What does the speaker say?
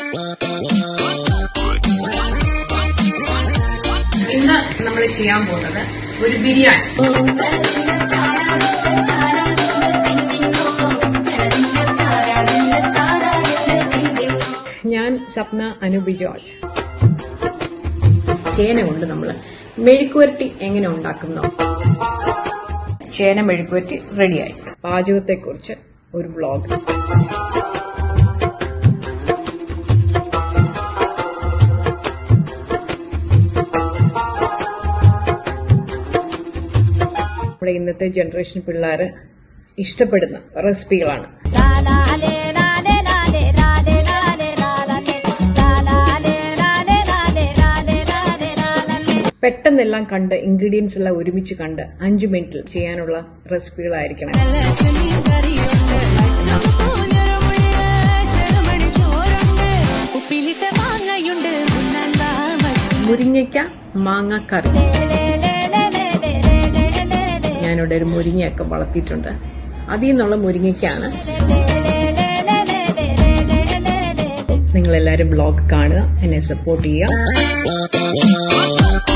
ഇന്ന് നമ്മൾ ചെയ്യാൻ പോകുന്നത് ഒരു ബിരിയാണി ഞാൻ സപ്ന അനുബി ജോർജ് ചേന കൊണ്ട് നമ്മൾ മെഴുക്കുവരട്ടി എങ്ങനെ ഉണ്ടാക്കുന്നോ ചേന മെഴുക്കുവരട്ടി റെഡിയായി പാചകത്തെക്കുറിച്ച് ഒരു വ്ളോഗ് നമ്മുടെ ഇന്നത്തെ ജനറേഷൻ പിള്ളേർ ഇഷ്ടപ്പെടുന്ന റെസിപ്പികളാണ് പെട്ടെന്നെല്ലാം കണ്ട് ഇൻഗ്രീഡിയൻസ് എല്ലാം ഒരുമിച്ച് കണ്ട് അഞ്ചു മിനിറ്റിൽ ചെയ്യാനുള്ള റെസിപ്പികളായിരിക്കണം ഉപ്പിലിട്ട മാങ്ങയുണ്ട് ഉണ്ണാൻ വച്ചു മുരിങ്ങയ്ക്ക മാങ്ങ കറി ഞാനിവിടെ ഒരു മുരിങ്ങയൊക്കെ വളർത്തിയിട്ടുണ്ട് അതിൽ നിന്നുള്ള മുരിങ്ങയ്ക്കാണ് നിങ്ങളെല്ലാവരും ബ്ലോഗ് കാണുക എന്നെ സപ്പോർട്ട് ചെയ്യുക